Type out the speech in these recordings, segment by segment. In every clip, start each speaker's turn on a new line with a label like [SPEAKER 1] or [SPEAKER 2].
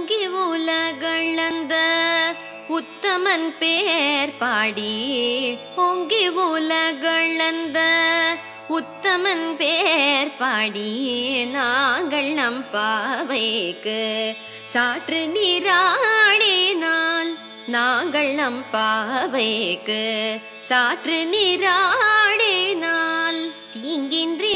[SPEAKER 1] ஓங்கி உலகளந்த உத்தமன் பேர் பாடி ஓங்கி உலகளந்த உத்தமன் பேர் பாடி நாங்கள் நம் பாவைக்கு சாற்று நீராடினால் நாங்கள் நம் பாவைக்கு சாற்று நீராடினால் தீங்கின்றி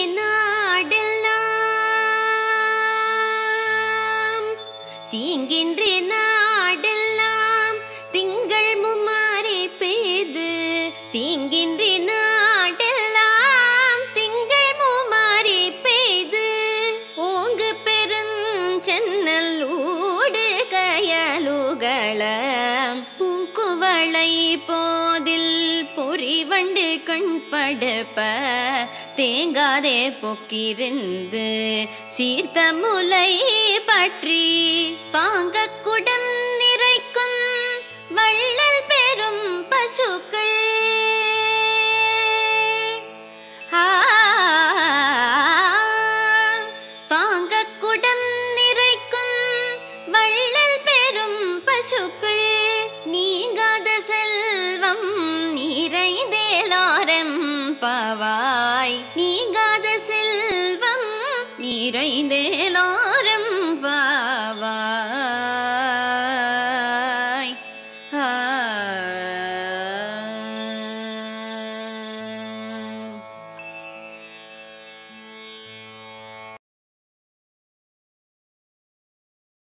[SPEAKER 1] நாடெல்லாம் தீங்கின்றி நாடெல்லாம் திங்கள் மும்மாறி பெய்து தீங்கின்றி நாடெல்லாம் திங்கள் மும்மாறி பெய்து ஓங்கு பெருஞ்சென்னல் ஊடு கயலுகள பூங்குவளை போதில் பொறிவண்டு கண் படுப்ப தேங்காதே பொக்கிருந்து சீர்த்த முலை பற்றி பாங்க குடம் நிறைக்கும் வள்ளல் பெரும் பசுக்கள் ஆ, பாங்க குடம் நிறைக்கும் வள்ளல் பெரும் பசுக்கள் நீங்காத செல்வம் நிறைந்தேலாரம் பவாய் நீங்காத செல்வம் நிறைந்தேலாரம்